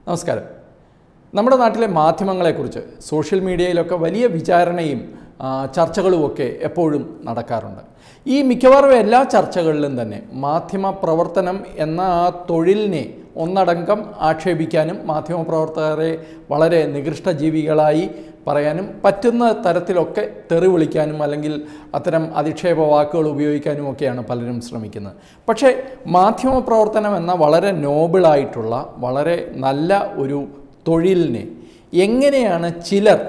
നമസ്കാരം നമ്മുടെ നാട്ടിലെ മാധ്യമങ്ങളെക്കുറിച്ച് സോഷ്യൽ മീഡിയയിലൊക്കെ വലിയ വിചാരണയും ആ, ചർച്ചകളുമൊക്കെ എപ്പോഴും നടക്കാറുണ്ട് ഈ മിക്കവാറും എല്ലാ ചർച്ചകളിലും തന്നെ മാധ്യമ പ്രവർത്തനം എന്ന ആ തൊഴിലിനെ ഒന്നടങ്കം ആക്ഷേപിക്കാനും മാധ്യമപ്രവർത്തകരെ വളരെ നികൃഷ്ട ജീവികളായി പറയാനും പറ്റുന്ന തരത്തിലൊക്കെ തെറി വിളിക്കാനും അല്ലെങ്കിൽ അത്തരം അധിക്ഷേപ വാക്കുകൾ ഉപയോഗിക്കാനും ഒക്കെയാണ് പലരും ശ്രമിക്കുന്നത് പക്ഷേ മാധ്യമപ്രവർത്തനം എന്ന വളരെ നോബിളായിട്ടുള്ള വളരെ നല്ല ഒരു തൊഴിലിനെ എങ്ങനെയാണ് ചിലർ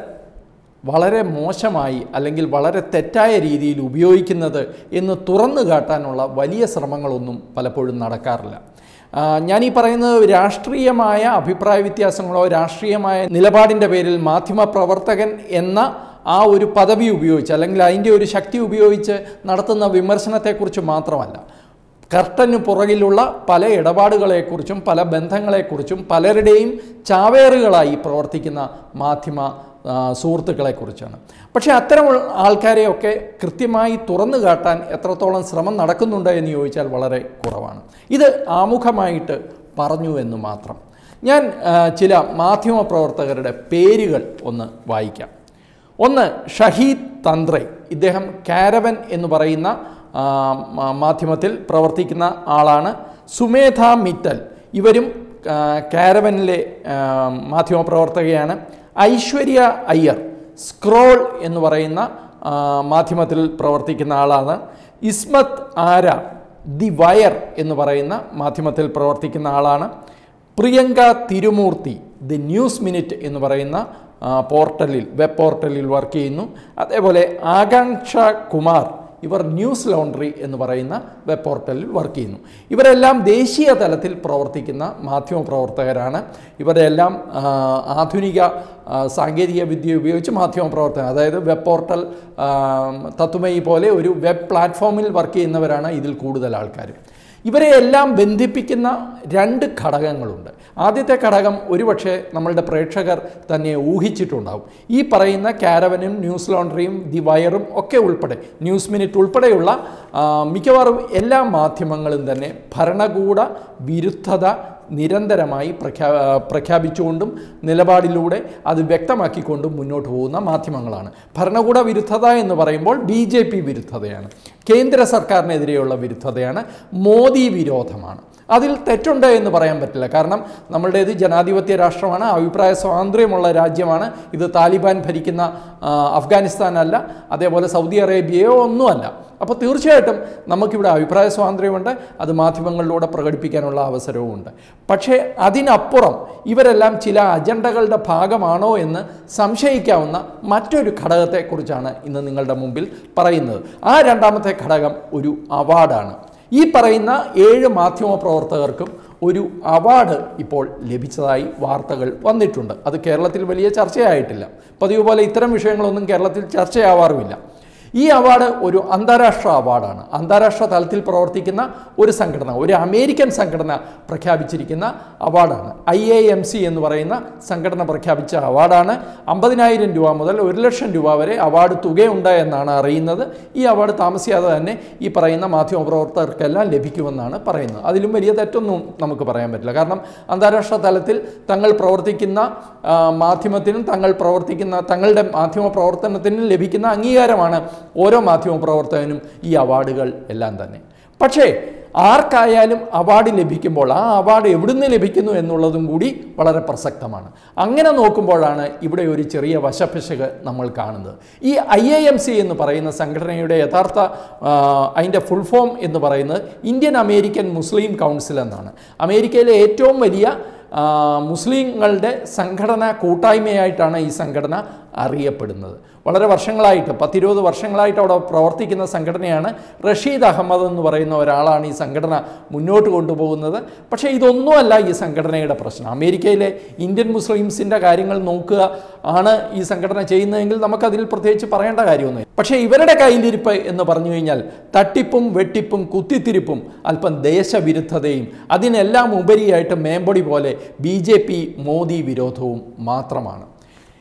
വളരെ മോശമായി അല്ലെങ്കിൽ വളരെ തെറ്റായ രീതിയിൽ ഉപയോഗിക്കുന്നത് എന്ന് തുറന്നു കാട്ടാനുള്ള വലിയ ശ്രമങ്ങളൊന്നും പലപ്പോഴും നടക്കാറില്ല ആ, ഞാൻ ഈ പറയുന്നത് രാഷ്ട്രീയമായ അഭിപ്രായ വ്യത്യാസങ്ങളോ രാഷ്ട്രീയമായ നിലപാടിൻ്റെ പേരിൽ മാധ്യമ പ്രവർത്തകൻ എന്ന ആ ഒരു പദവി ഉപയോഗിച്ച് അല്ലെങ്കിൽ അതിൻ്റെ ഒരു ശക്തി ഉപയോഗിച്ച് നടത്തുന്ന വിമർശനത്തെക്കുറിച്ച് മാത്രമല്ല കർട്ടന് പുറകിലുള്ള പല ഇടപാടുകളെക്കുറിച്ചും പല ബന്ധങ്ങളെക്കുറിച്ചും പലരുടെയും ചാവേറുകളായി പ്രവർത്തിക്കുന്ന മാധ്യമ ആ, സുഹൃത്തുക്കളെക്കുറിച്ചാണ് പക്ഷേ അത്തരം ഉൾ- ആൾക്കാരെയൊക്കെ കൃത്യമായി തുറന്നു കാട്ടാൻ എത്രത്തോളം ശ്രമം നടക്കുന്നുണ്ട് എന്ന് ചോദിച്ചാൽ വളരെ കുറവാണ് ഇത് ആമുഖമായിട്ട് പറഞ്ഞു എന്ന് മാത്രം ഞാൻ ആ, ചില മാധ്യമ പ്രവർത്തകരുടെ പേരുകൾ ഒന്ന് വായിക്കാം ഒന്ന് ഷഹീദ് തന്ത്രെ ഇദ്ദേഹം കാരവൻ എന്ന് പറയുന്ന ആ, മാ- മാധ്യമത്തിൽ പ്രവർത്തിക്കുന്ന ആളാണ് സുമേധ മിറ്റൽ ഇവരും ആ, കാരവനിലെ ആ, മാധ്യമപ്രവർത്തകയാണ് ഐശ്വര്യ അയ്യർ സ്ക്രോൾ എന്ന് പറയുന്ന ആ, മാധ്യമത്തിൽ പ്രവർത്തിക്കുന്ന ആളാണ് ഇസ്മത്ത് ആര ദി വയർ എന്ന് പറയുന്ന മാധ്യമത്തിൽ പ്രവർത്തിക്കുന്ന ആളാണ് Priyanka Thirumurthy the news minute എന്ന് പറയുന്ന ആ, പോർട്ടലിൽ വെബ് പോർട്ടലിൽ വർക്ക് ചെയ്യുന്നു അതേപോലെ ആകാംക്ഷ കുമാർ ഇവർ ന്യൂസ് ലോണ്ടറി എന്ന് പറയുന്ന വെബ് പോർട്ടലിൽ വർക്ക് ചെയ്യുന്നു ഇവരെല്ലാം ദേശീയ തലത്തിൽ പ്രവർത്തിക്കുന്ന മാധ്യമ പ്രവർത്തകരാണ് ഇവരെല്ലാം ആ, ആധുനിക ആ, സാങ്കേതിക വിദ്യ ഉപയോഗിച്ച് മാധ്യമ പ്രവർത്തനം അതായത് വെബ് പോർട്ടൽ ആ, തത്വമയി പോലെ ഒരു വെബ് പ്ലാറ്റ്ഫോമിൽ വർക്ക് ചെയ്യുന്നവരാണ് ഇതിൽ കൂടുതൽ ആൾക്കാർ ഇവരെ എല്ലാം ബന്ധിപ്പിക്കുന്ന രണ്ട് ഘടകങ്ങളുണ്ട് ആദ്യത്തെ ഘടകം ഒരുപക്ഷെ നമ്മളുടെ പ്രേക്ഷകർ തന്നെ ഊഹിച്ചിട്ടുണ്ടാവും ഈ പറയുന്ന കാരവനും ന്യൂസ് ലോണ്ടറിയും ദി വയറും ഒക്കെ ഉൾപ്പെടെ ന്യൂസ് മിനിറ്റ് ഉൾപ്പെടെയുള്ള ആ, മിക്കവാറും എല്ലാ മാധ്യമങ്ങളും തന്നെ ഭരണകൂട വിരുദ്ധത നിരന്തരമായി പ്രഖ്യാ പ്രഖ്യാപിച്ചുകൊണ്ടും നിലപാടിലൂടെ അത് വ്യക്തമാക്കിക്കൊണ്ടും മുന്നോട്ട് പോകുന്ന മാധ്യമങ്ങളാണ് ഭരണകൂട വിരുദ്ധത എന്ന് പറയുമ്പോൾ ബി ജെ പി വിരുദ്ധതയാണ് കേന്ദ്ര സർക്കാരിനെതിരെയുള്ള വിരുദ്ധതയാണ് മോദി വിരോധമാണ് അതിൽ തെറ്റുണ്ട് എന്ന് പറയാൻ പറ്റില്ല കാരണം നമ്മളുടേത് ജനാധിപത്യ രാഷ്ട്രമാണ് അഭിപ്രായ സ്വാതന്ത്ര്യമുള്ള രാജ്യമാണ് ഇത് താലിബാൻ ഭരിക്കുന്ന ആ, അഫ്ഗാനിസ്ഥാൻ അല്ല അതേപോലെ സൗദി അറേബ്യയോ ഒന്നുമല്ല അപ്പോൾ തീർച്ചയായിട്ടും നമുക്കിവിടെ അഭിപ്രായ സ്വാതന്ത്ര്യമുണ്ട് അത് മാധ്യമങ്ങളിലൂടെ പ്രകടിപ്പിക്കാനുള്ള അവസരവും ഉണ്ട് പക്ഷേ അതിനപ്പുറം ഇവരെല്ലാം ചില അജണ്ടകളുടെ ഭാഗമാണോ എന്ന് സംശയിക്കാവുന്ന മറ്റൊരു ഘടകത്തെക്കുറിച്ചാണ് ഇന്ന് നിങ്ങളുടെ മുമ്പിൽ പറയുന്നത് ആ രണ്ടാമത്തെ ഘടകം ഒരു അവാർഡാണ് ഈ പറയുന്ന ഏഴ് മാധ്യമ പ്രവർത്തകർക്കും ഒരു അവാർഡ് ഇപ്പോൾ ലഭിച്ചതായി വാർത്തകൾ വന്നിട്ടുണ്ട് അത് കേരളത്തിൽ വലിയ ചർച്ചയായിട്ടില്ല പതിവ് പോലെ ഇത്തരം വിഷയങ്ങളൊന്നും കേരളത്തിൽ ചർച്ചയാവാറുമില്ല ഈ അവാർഡ് ഒരു അന്താരാഷ്ട്ര അവാർഡാണ് അന്താരാഷ്ട്ര തലത്തിൽ പ്രവർത്തിക്കുന്ന ഒരു സംഘടന ഒരു അമേരിക്കൻ സംഘടന പ്രഖ്യാപിച്ചിരിക്കുന്ന അവാർഡാണ് ഐ എ എം സി എന്ന് പറയുന്ന സംഘടന പ്രഖ്യാപിച്ച അവാർഡാണ് അമ്പതിനായിരം രൂപ മുതൽ ഒരു ലക്ഷം രൂപ വരെ അവാർഡ് തുകയുണ്ട് എന്നാണ് അറിയുന്നത് ഈ അവാർഡ് താമസിയാതെ തന്നെ ഈ പറയുന്ന മാധ്യമപ്രവർത്തകർക്കെല്ലാം ലഭിക്കുമെന്നാണ് പറയുന്നത് അതിലും വലിയ തെറ്റൊന്നും നമുക്ക് പറയാൻ പറ്റില്ല കാരണം അന്താരാഷ്ട്ര തലത്തിൽ തങ്ങൾ പ്രവർത്തിക്കുന്ന ആ, മാധ്യമത്തിനും തങ്ങൾ പ്രവർത്തിക്കുന്ന തങ്ങളുടെ മാധ്യമ പ്രവർത്തനത്തിനും ലഭിക്കുന്ന അംഗീകാരമാണ് ഓരോ മാധ്യമ പ്രവർത്തകനും ഈ അവാർഡുകൾ എല്ലാം തന്നെ പക്ഷേ ആർക്കായാലും അവാർഡ് ലഭിക്കുമ്പോൾ ആ അവാർഡ് എവിടുന്ന് ലഭിക്കുന്നു എന്നുള്ളതും കൂടി വളരെ പ്രസക്തമാണ് അങ്ങനെ നോക്കുമ്പോഴാണ് ഇവിടെ ഒരു ചെറിയ വശപ്പിശക് നമ്മൾ കാണുന്നത് ഈ ഐ എ എം സി എന്ന് പറയുന്ന സംഘടനയുടെ യഥാർത്ഥ ആ, അതിൻ്റെ ഫുൾ ഫോം എന്ന് പറയുന്നത് ഇന്ത്യൻ അമേരിക്കൻ മുസ്ലിം കൗൺസിൽ എന്നാണ് അമേരിക്കയിലെ ഏറ്റവും വലിയ ആ, മുസ്ലിങ്ങളുടെ സംഘടന കൂട്ടായ്മയായിട്ടാണ് ഈ സംഘടന അറിയപ്പെടുന്നത് വളരെ വർഷങ്ങളായിട്ട് പത്തിരുപത് വർഷങ്ങളായിട്ട് അവിടെ പ്രവർത്തിക്കുന്ന സംഘടനയാണ് റഷീദ് അഹമ്മദ് എന്ന് പറയുന്ന ഒരാളാണ് ഈ സംഘടന മുന്നോട്ട് കൊണ്ടുപോകുന്നത് പക്ഷേ ഇതൊന്നുമല്ല ഈ സംഘടനയുടെ പ്രശ്നം അമേരിക്കയിലെ ഇന്ത്യൻ മുസ്ലിംസിൻ്റെ കാര്യങ്ങൾ നോക്കുക ആണ് ഈ സംഘടന ചെയ്യുന്നതെങ്കിൽ നമുക്കതിൽ പ്രത്യേകിച്ച് പറയേണ്ട കാര്യമൊന്നും പക്ഷേ ഇവരുടെ കയ്യിലിരിപ്പ് എന്ന് പറഞ്ഞു കഴിഞ്ഞാൽ തട്ടിപ്പും വെട്ടിപ്പും കുത്തിത്തിരിപ്പും അല്പം ദേശവിരുദ്ധതയും അതിനെല്ലാം ഉപരിയായിട്ട് മേമ്പൊടി പോലെ ബി ജെ പി മോദി വിരോധവും മാത്രമാണ്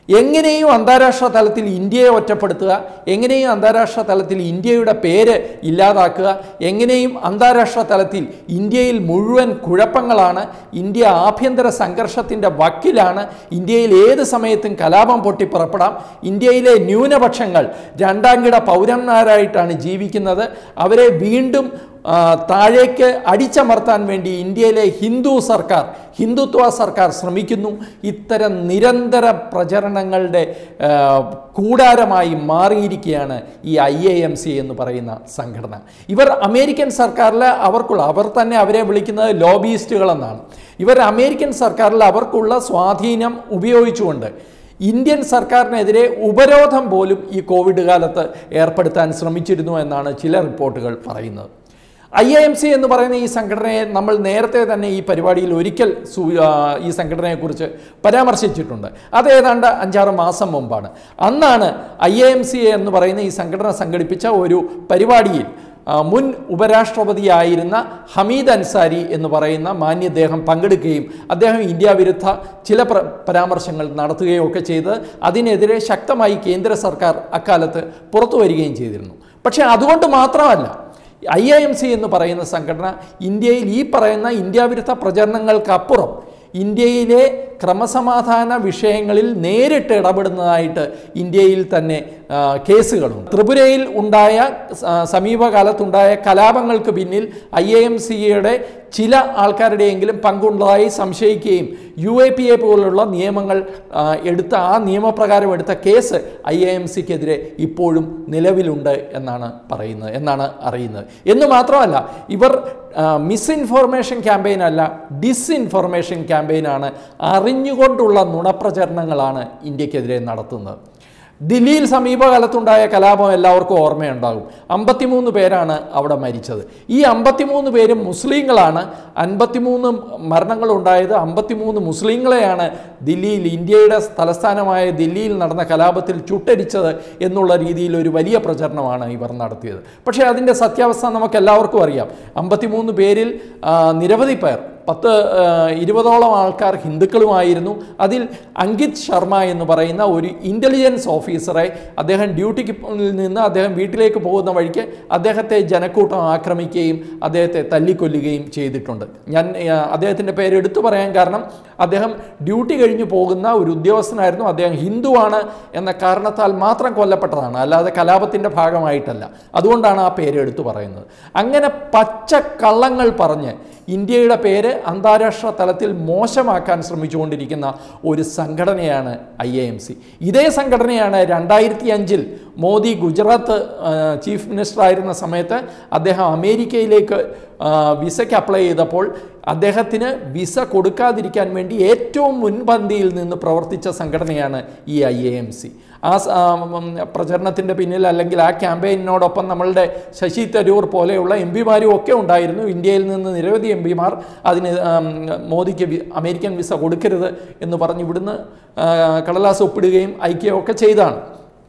എങ്ങനെയും അന്താരാഷ്ട്ര തലത്തിൽ ഇന്ത്യയെ ഒറ്റപ്പെടുത്തുക എങ്ങനെയും അന്താരാഷ്ട്ര തലത്തിൽ ഇന്ത്യയുടെ പേര് ഇല്ലാതാക്കുക എങ്ങനെയും അന്താരാഷ്ട്ര തലത്തിൽ ഇന്ത്യയിൽ മുഴുവൻ കുഴപ്പങ്ങളാണ് ഇന്ത്യ ആഭ്യന്തര സംഘർഷത്തിൻ്റെ വക്കിലാണ് ഇന്ത്യയിൽ ഏത് സമയത്തും കലാപം പൊട്ടിപ്പുറപ്പെടാം ഇന്ത്യയിലെ ന്യൂനപക്ഷങ്ങൾ രണ്ടാം കിട പൗരന്മാരായിട്ടാണ് ജീവിക്കുന്നത് അവരെ വീണ്ടും ആ, താഴേക്ക് അടിച്ചമർത്താൻ വേണ്ടി ഇന്ത്യയിലെ ഹിന്ദു സർക്കാർ ഹിന്ദുത്വ സർക്കാർ ശ്രമിക്കുന്നു ഇത്തരം നിരന്തര പ്രചരണങ്ങളുടെ ആ, കൂടാരമായി മാറിയിരിക്കുകയാണ് ഈ ഐ എ എം സി എന്ന് പറയുന്ന സംഘടന ഇവർ അമേരിക്കൻ സർക്കാരിൽ അവർക്കുള്ള അവർ തന്നെ അവരെ വിളിക്കുന്നത് ലോബിയിസ്റ്റുകളെന്നാണ് ഇവർ അമേരിക്കൻ സർക്കാരിൽ അവർക്കുള്ള സ്വാധീനം ഉപയോഗിച്ചുകൊണ്ട് ഇന്ത്യൻ സർക്കാരിനെതിരെ ഉപരോധം പോലും ഈ കോവിഡ് കാലത്ത് ഏർപ്പെടുത്താൻ ശ്രമിച്ചിരുന്നു എന്നാണ് ചില റിപ്പോർട്ടുകൾ പറയുന്നത് ഐ എ എം സി എന്ന് പറയുന്ന ഈ സംഘടനയെ നമ്മൾ നേരത്തെ തന്നെ ഈ പരിപാടിയിൽ ഒരിക്കൽ സൂ ആ, ഈ സംഘടനയെക്കുറിച്ച് പരാമർശിച്ചിട്ടുണ്ട് അത് ഏതാണ്ട് അഞ്ചാറ് മാസം മുമ്പാണ് അന്നാണ് ഐ എ എം സി എന്ന് പറയുന്ന ഈ സംഘടന സംഘടിപ്പിച്ച ഒരു പരിപാടിയിൽ ആ, മുൻ ഉപരാഷ്ട്രപതിയായിരുന്ന ഹമീദ് അൻസാരി എന്ന് പറയുന്ന മാന്യദേഹം പങ്കെടുക്കുകയും അദ്ദേഹം ഇന്ത്യ വിരുദ്ധ ചില പ്ര പരാമർശങ്ങൾ നടത്തുകയും ഒക്കെ ചെയ്ത് അതിനെതിരെ ശക്തമായി കേന്ദ്ര സർക്കാർ അക്കാലത്ത് പുറത്തു വരികയും ചെയ്തിരുന്നു പക്ഷേ അതുകൊണ്ട് മാത്രമല്ല ഐ ഐ എം സി എന്ന് പറയുന്ന സംഘടന ഇന്ത്യയിൽ ഈ പറയുന്ന ഇന്ത്യ വിരുദ്ധ പ്രചരണങ്ങൾക്കപ്പുറം ഇന്ത്യയിലെ ക്രമസമാധാന വിഷയങ്ങളിൽ നേരിട്ട് ഇടപെടുന്നതായിട്ട് ഇന്ത്യയിൽ തന്നെ ആ, കേസുകളുണ്ട് ത്രിപുരയിൽ ഉണ്ടായ സ- സമീപകാലത്തുണ്ടായ കലാപങ്ങൾക്ക് പിന്നിൽ ഐ എ എം സിയുടെ ചില ആൾക്കാരുടെയെങ്കിലും പങ്കുള്ളതായി സംശയിക്കുകയും യു എ പി എ പോലുള്ള നിയമങ്ങൾ ആ, എടുത്ത ആ നിയമപ്രകാരം എടുത്ത കേസ് ഐ എ എം സിക്കെതിരെ ഇപ്പോഴും നിലവിലുണ്ട് എന്നാണ് പറയുന്നത് എന്നാണ് അറിയുന്നത് എന്ന് മാത്രമല്ല ഇവർ മിസ്ഇൻഫോർമേഷൻ ക്യാമ്പയിൻ അല്ല ഡിസ്ഇൻഫോർമേഷൻ ക്യാമ്പയിനാണ് അറിഞ്ഞുകൊണ്ടുള്ള നുണപ്രചരണങ്ങളാണ് ഇന്ത്യക്കെതിരെ നടത്തുന്നത് ദില്ലിയിൽ സമീപകാലത്തുണ്ടായ കലാപം എല്ലാവർക്കും ഓർമ്മയുണ്ടാകും അമ്പത്തിമൂന്ന് പേരാണ് അവിടെ മരിച്ചത് ഈ അമ്പത്തിമൂന്ന് പേരും മുസ്ലിങ്ങളാണ് അൻപത്തിമൂന്ന് മരണങ്ങളുണ്ടായത് അമ്പത്തിമൂന്ന് മുസ്ലിങ്ങളെയാണ് ദില്ലിയിൽ ഇന്ത്യയുടെ തലസ്ഥാനമായ ദില്ലിയിൽ നടന്ന കലാപത്തിൽ ചുട്ടരിച്ചത് എന്നുള്ള രീതിയിൽ ഒരു വലിയ പ്രചരണമാണ് ഇവർ നടത്തിയത് പക്ഷേ അതിൻ്റെ സത്യാവസ്ഥ നമുക്ക് എല്ലാവർക്കും അറിയാം അമ്പത്തിമൂന്ന് പേരിൽ ആ, നിരവധി പേർ പത്ത് ആ, ഇരുപതോളം ആൾക്കാർ ഹിന്ദുക്കളുമായിരുന്നു അതിൽ അങ്കിത് ശർമ്മ എന്ന് പറയുന്ന ഒരു ഇൻ്റലിജൻസ് ഓഫീസറെ അദ്ദേഹം ഡ്യൂട്ടിക്ക് നിന്ന് അദ്ദേഹം വീട്ടിലേക്ക് പോകുന്ന വഴിക്ക് അദ്ദേഹത്തെ ജനക്കൂട്ടം ആക്രമിക്കുകയും അദ്ദേഹത്തെ തല്ലിക്കൊല്ലുകയും ചെയ്തിട്ടുണ്ട് ഞാൻ ആ, അദ്ദേഹത്തിൻ്റെ പേര് എടുത്തു പറയാൻ കാരണം അദ്ദേഹം ഡ്യൂട്ടി കഴിഞ്ഞ് പോകുന്ന ഒരു ഉദ്യോഗസ്ഥനായിരുന്നു അദ്ദേഹം ഹിന്ദുവാണ് എന്ന കാരണത്താൽ മാത്രം കൊല്ലപ്പെട്ടതാണ് അല്ലാതെ കലാപത്തിൻ്റെ ഭാഗമായിട്ടല്ല അതുകൊണ്ടാണ് ആ പേര് എടുത്തു പറയുന്നത് അങ്ങനെ പച്ച കള്ളങ്ങൾ പറഞ്ഞ് ഇന്ത്യയുടെ പേര് അന്താരാഷ്ട്ര തലത്തിൽ മോശമാക്കാൻ ശ്രമിച്ചുകൊണ്ടിരിക്കുന്ന ഒരു സംഘടനയാണ് ഐ എ എം സി ഇതേ സംഘടനയാണ് രണ്ടായിരത്തി അഞ്ചിൽ മോദി ഗുജറാത്ത് ആ, ചീഫ് മിനിസ്റ്റർ ആയിരുന്ന സമയത്ത് അദ്ദേഹം അമേരിക്കയിലേക്ക് ആ, വിസയ്ക്ക് അപ്ലൈ ചെയ്തപ്പോൾ അദ്ദേഹത്തിന് വിസ കൊടുക്കാതിരിക്കാൻ വേണ്ടി ഏറ്റവും മുൻപന്തിയിൽ നിന്ന് പ്രവർത്തിച്ച സംഘടനയാണ് ഈ ഐ എ എം സി ആ സ- ആ, ഉം, പ്രചരണത്തിൻ്റെ പിന്നിൽ അല്ലെങ്കിൽ ആ ക്യാമ്പയിനോടൊപ്പം നമ്മളുടെ ശശി തരൂർ പോലെയുള്ള എം പിമാരും ഒക്കെ ഉണ്ടായിരുന്നു ഇന്ത്യയിൽ നിന്ന് നിരവധി എം പിമാർ അതിന് ആം, മോദിക്ക് വി- അമേരിക്കൻ വിസ കൊടുക്കരുത് എന്ന് പറഞ്ഞ് ഇവിടുന്ന് ആ, കടലാസ് ഒപ്പിടുകയും അയക്കുകയൊക്കെ ചെയ്താണ്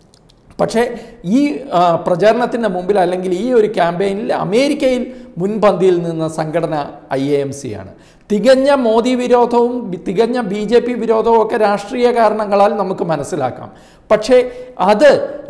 പക്ഷേ ഈ ആ, പ്രചാരണത്തിൻ്റെ മുമ്പിൽ അല്ലെങ്കിൽ ഈ ഒരു ക്യാമ്പയിനിൽ അമേരിക്കയിൽ മുൻപന്തിയിൽ നിന്ന സംഘടന ഐ എ എം സി ആണ് തികഞ്ഞ മോദി വിരോധവും ബി- തികഞ്ഞ ബി ജെ പി വിരോധവും ഒക്കെ രാഷ്ട്രീയ കാരണങ്ങളാൽ നമുക്ക് മനസ്സിലാക്കാം പക്ഷേ അത്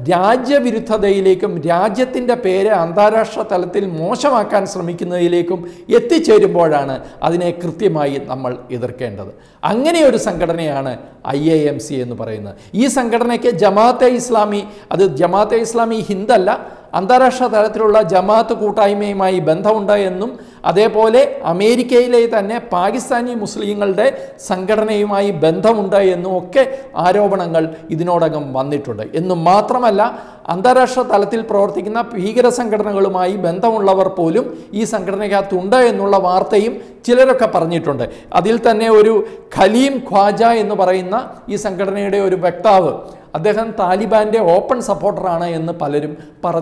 രാജ്യവിരുദ്ധതയിലേക്കും രാജ്യത്തിൻ്റെ പേര് അന്താരാഷ്ട്ര തലത്തിൽ മോശമാക്കാൻ ശ്രമിക്കുന്നതിലേക്കും എത്തിച്ചേരുമ്പോഴാണ് അതിനെ കൃത്യമായി നമ്മൾ എതിർക്കേണ്ടത് അങ്ങനെ ഒരു സംഘടനയാണ് ഐ എ എം സി എന്ന് പറയുന്നത് ഈ സംഘടനയ്ക്ക് ജമാഅത്തെ ഇസ്ലാമി അത് ജമാഅത്തെ ഇസ്ലാമി ഹിന്ദല്ല അന്താരാഷ്ട്ര തലത്തിലുള്ള ജമാഅത്ത് കൂട്ടായ്മയുമായി ബന്ധമുണ്ട് എന്നും അതേപോലെ അമേരിക്കയിലെ തന്നെ പാകിസ്ഥാനി മുസ്ലിങ്ങളുടെ സംഘടനയുമായി ബന്ധമുണ്ട് എന്നും ഒക്കെ ആരോപണങ്ങൾ ഇതിനോടകം വന്നിട്ടുണ്ട് എന്നും മാത്രമല്ല അന്താരാഷ്ട്ര തലത്തിൽ പ്രവർത്തിക്കുന്ന ഭീകര സംഘടനകളുമായി ബന്ധമുള്ളവർ പോലും ഈ സംഘടനയ്ക്കകത്തുണ്ട് എന്നുള്ള വാർത്തയും ചിലരൊക്കെ പറഞ്ഞിട്ടുണ്ട് അതിൽ തന്നെ ഒരു ഖലീം ഖ്വാജ എന്ന് പറയുന്ന ഈ സംഘടനയുടെ ഒരു വക്താവ് അദ്ദേഹം താലിബാൻ്റെ ഓപ്പൺ സപ്പോർട്ടറാണ് എന്ന് പലരും പറഞ്ഞ്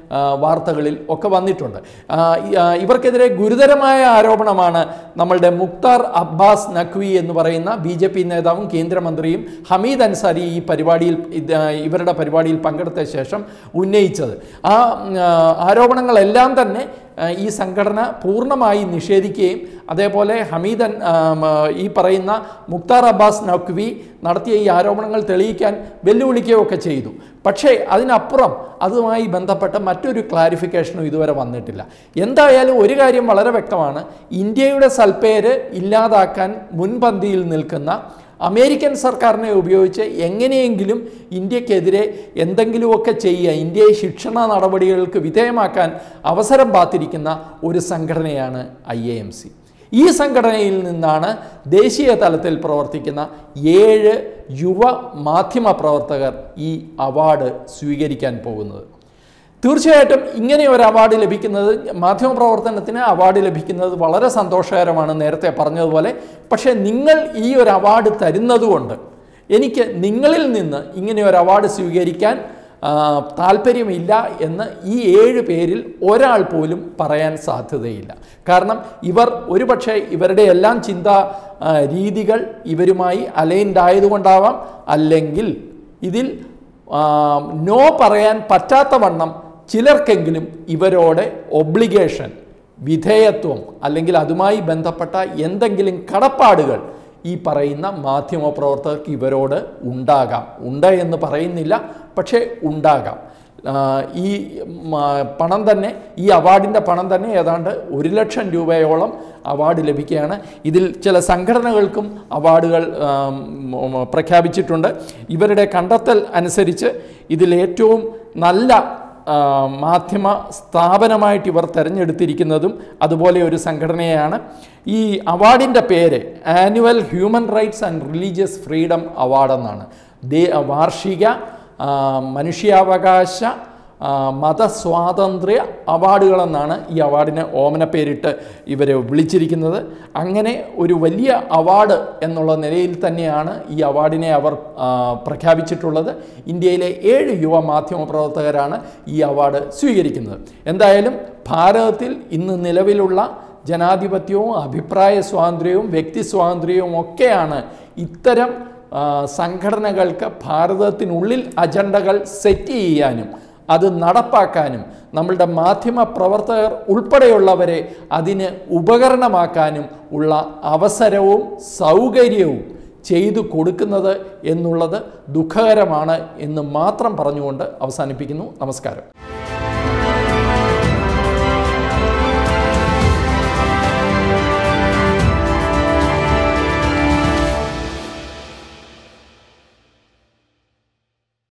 ആ, വാർത്തകളിൽ ഒക്കെ വന്നിട്ടുണ്ട് ആ, ഈ- ആ, ഇവർക്കെതിരെ ഗുരുതരമായ ആരോപണമാണ് നമ്മളുടെ മുക്താർ അബ്ബാസ് നഖ്വി എന്ന് പറയുന്ന ബി ജെ പി നേതാവും കേന്ദ്രമന്ത്രിയും ഹമീദ് അൻസാരി ഈ പരിപാടിയിൽ ഇത്, ആ, ഇവരുടെ പരിപാടിയിൽ പങ്കെടുത്ത ശേഷം ഉന്നയിച്ചത് ആ ഉം, ആ, ആരോപണങ്ങളെല്ലാം തന്നെ ആ, ഈ സംഘടന പൂർണ്ണമായി നിഷേധിക്കുകയും അതേപോലെ ഹമീദ് അൻ- ആ, മ, ഈ പറയുന്ന മുക്താർ അബ്ബാസ് നഖ്വി നടത്തിയ ഈ ആരോപണങ്ങൾ തെളിയിക്കാൻ വെല്ലുവിളിക്കുകയോ ഒക്കെ ചെയ്തു പക്ഷേ അതിനപ്പുറം അതുമായി ബന്ധപ്പെട്ട മറ്റൊരു ക്ലാരിഫിക്കേഷനും ഇതുവരെ വന്നിട്ടില്ല എന്തായാലും ഒരു കാര്യം വളരെ വ്യക്തമാണ് ഇന്ത്യയുടെ സൽപ്പേര് ഇല്ലാതാക്കാൻ മുൻപന്തിയിൽ നിൽക്കുന്ന അമേരിക്കൻ സർക്കാരിനെ ഉപയോഗിച്ച് എങ്ങനെയെങ്കിലും ഇന്ത്യക്കെതിരെ എന്തെങ്കിലുമൊക്കെ ചെയ്യുക ഇന്ത്യയെ ശിക്ഷണ നടപടികൾക്ക് വിധേയമാക്കാൻ അവസരം പാത്തിരിക്കുന്ന ഒരു സംഘടനയാണ് ഐ എ എം സി ഈ സംഘടനയിൽ നിന്നാണ് ദേശീയ തലത്തിൽ പ്രവർത്തിക്കുന്ന ഏഴ് യുവ മാധ്യമ പ്രവർത്തകർ ഈ അവാർഡ് സ്വീകരിക്കാൻ പോകുന്നത് തീർച്ചയായിട്ടും ഇങ്ങനെ ഒരു അവാർഡ് ലഭിക്കുന്നത് മാധ്യമപ്രവർത്തനത്തിന് അവാർഡ് ലഭിക്കുന്നത് വളരെ സന്തോഷകരമാണ് നേരത്തെ പറഞ്ഞതുപോലെ പക്ഷേ നിങ്ങൾ ഈ ഒരു അവാർഡ് തരുന്നതുകൊണ്ട് എനിക്ക് നിങ്ങളിൽ നിന്ന് ഇങ്ങനെ ഒരു അവാർഡ് സ്വീകരിക്കാൻ ആ, താല്പര്യമില്ല എന്ന് ഈ ഏഴ് പേരിൽ ഒരാൾ പോലും പറയാൻ സാധ്യതയില്ല കാരണം ഇവർ ഒരുപക്ഷെ ഇവരുടെ എല്ലാം ചിന്താ ആ, രീതികൾ ഇവരുമായി അലൈൻഡ് ആയതുകൊണ്ടാവാം അല്ലെങ്കിൽ ഇതിൽ ആ, നോ പറയാൻ പറ്റാത്ത വണ്ണം ചിലർക്കെങ്കിലും ഇവരോട് ഒബ്ലിഗേഷൻ വിധേയത്വം അല്ലെങ്കിൽ അതുമായി ബന്ധപ്പെട്ട എന്തെങ്കിലും കടപ്പാടുകൾ ഈ പറയുന്ന മാധ്യമപ്രവർത്തകർക്ക് ഇവരോട് ഉണ്ടാകാം ഉണ്ട് എന്ന് പറയുന്നില്ല പക്ഷേ ഉണ്ടാകാം ആ, ഈ മ, പണം തന്നെ ഈ അവാർഡിൻ്റെ പണം തന്നെ ഏതാണ്ട് ഒരു ലക്ഷം രൂപയോളം അവാർഡ് ലഭിക്കുകയാണ് ഇതിൽ ചില സംഘടനകൾക്കും അവാർഡുകൾ ആം, ഉം, പ്രഖ്യാപിച്ചിട്ടുണ്ട് ഇവരുടെ കണ്ടെത്തൽ അനുസരിച്ച് ഇതിൽ ഏറ്റവും നല്ല ആ, മാധ്യമ സ്ഥാപനമായിട്ട് ഇവർ തിരഞ്ഞെടുത്തിരിക്കുന്നതും അതുപോലെ ഒരു സംഘടനയാണ് ഈ അവാർഡിൻ്റെ പേര് annual human rights and religious freedom award എന്നാണ് ദേ വാർഷിക ആ, മനുഷ്യാവകാശ ആ, മതസ്വാതന്ത്ര്യ അവാർഡുകളെന്നാണ് ഈ അവാർഡിന് ഓമന പേരിട്ട് ഇവരെ വിളിച്ചിരിക്കുന്നത് അങ്ങനെ ഒരു വലിയ അവാർഡ് എന്നുള്ള നിലയിൽ തന്നെയാണ് ഈ അവാർഡിനെ അവർ ആ, പ്രഖ്യാപിച്ചിട്ടുള്ളത് ഇന്ത്യയിലെ ഏഴ് യുവ മാധ്യമ പ്രവർത്തകരാണ് ഈ അവാർഡ് സ്വീകരിക്കുന്നത് എന്തായാലും ഭാരതത്തിൽ ഇന്ന് നിലവിലുള്ള ജനാധിപത്യവും അഭിപ്രായ സ്വാതന്ത്ര്യവും വ്യക്തി സ്വാതന്ത്ര്യവും ഒക്കെയാണ് ഇത്തരം ആ, സംഘടനകൾക്ക് ഭാരതത്തിനുള്ളിൽ അജണ്ടകൾ സെറ്റ് ചെയ്യാനും അത് നടപ്പാക്കാനും നമ്മളുടെ മാധ്യമ പ്രവർത്തകർ ഉൾപ്പെടെയുള്ളവരെ അതിന് ഉപകരണമാക്കാനും ഉള്ള അവസരവും സൗകര്യവും ചെയ്തു കൊടുക്കുന്നത് എന്നുള്ളത് ദുഃഖകരമാണ് എന്ന് മാത്രം പറഞ്ഞുകൊണ്ട് അവസാനിപ്പിക്കുന്നു നമസ്കാരം